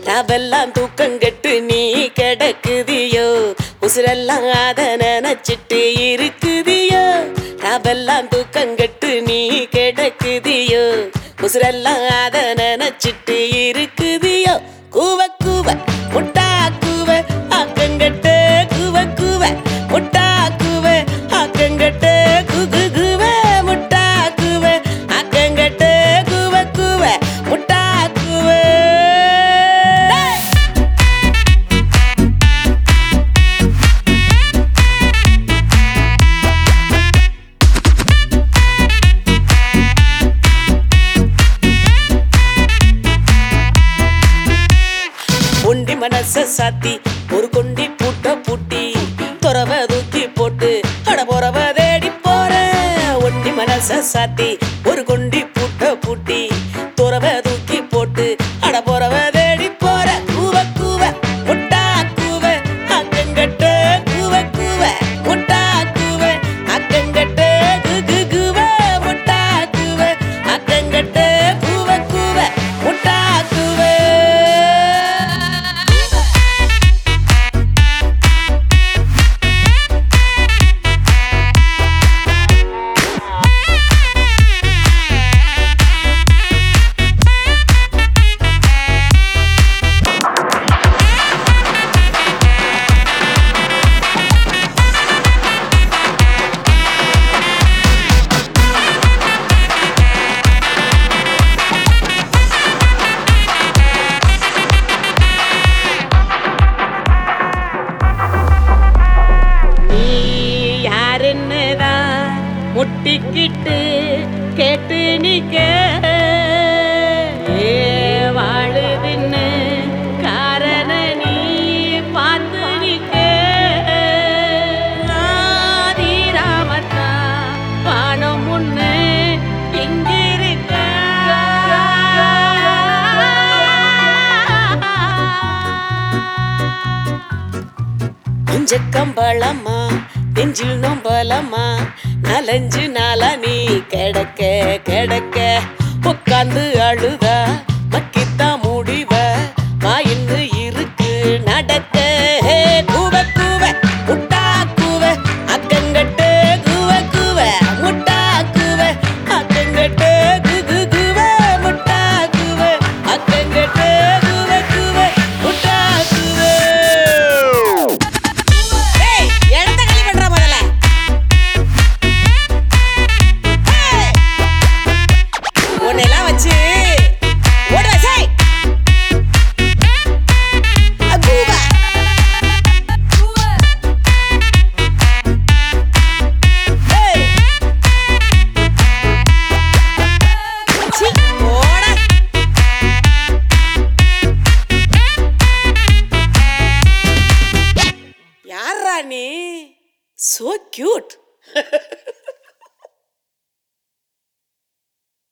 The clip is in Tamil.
ராவெல்லாம் தூக்கம் கெட்டு நீ கிடக்குதியோ உசுரெல்லாம் அத நினைச்சிட்டு இருக்குதியோ ராவெல்லாம் தூக்கம் கெட்டு நீ கிடக்குதியோ உசுரெல்லாம் அத நினைச்சிட்டு இருக்குதியோ கூவ கூவ முட்டா கூவ ஆக்கங்கட்டு கூவ கூவ முட்டா கூவ ஆக்கங்கட்டு குகு கூவ முட்டா கூவ ஆக்கங்கட்டு கூவ கூவ முட்டா கூவ ஒண்டி மனச சாத்தி ஒரு கொண்டி பூட்ட பூட்டி துறவ தூக்கி போட்டு அட போறவ தேடி போற ஒண்டி மனச சாத்தி ஒரு கொண்டி பூட்ட பூட்டி துறவ தூக்கி போட்டு அட போறவ தேடி போற கூவ கூவ முட்டா கூவ அக்கங்கட்ட கூவ கூவ முட்டா கூவ அக்கங்கட்ட குகு கூவ முட்டா கூவ அக்கங்கட்ட கூவ கூவ முட்டா கூவ நீ யாருன்னுதான் முட்டிக்கிட்டு கேட்டு நிக்க ஏ வாழுதுன்னு காரண நீ பார்த்து நிக்க ஆதிராமத்தா வானம் முன்னு இங்கிருக்க கொஞ்ச கம்பளம்மா நெஞ்சில் நொம்பலம்மா நாலஞ்சு நாளா நீ கிடக்க கிடக்க உட்காந்து அழுதா மக்கித்தான் முடிவ வாயின்னு இருக்கு நடக்க ஹே, கூவ கூவ முட்டா கூவ அக்கங்கட்டு கூவ கூவ முட்டா கூவ அக்கங்கட்டு குகு கூவ முட்டா கூவ அக்கங்கட்டு கூவ கூவ முட்டா கூவ ஏய் இடத்த காலி பண்றா முதல்ல ஏய், உன்னையெல்லாம் வச்சு ஓட வச்சே அக்கூபா ஏய் சீ, போடா யாரா நீ சோ கியூட்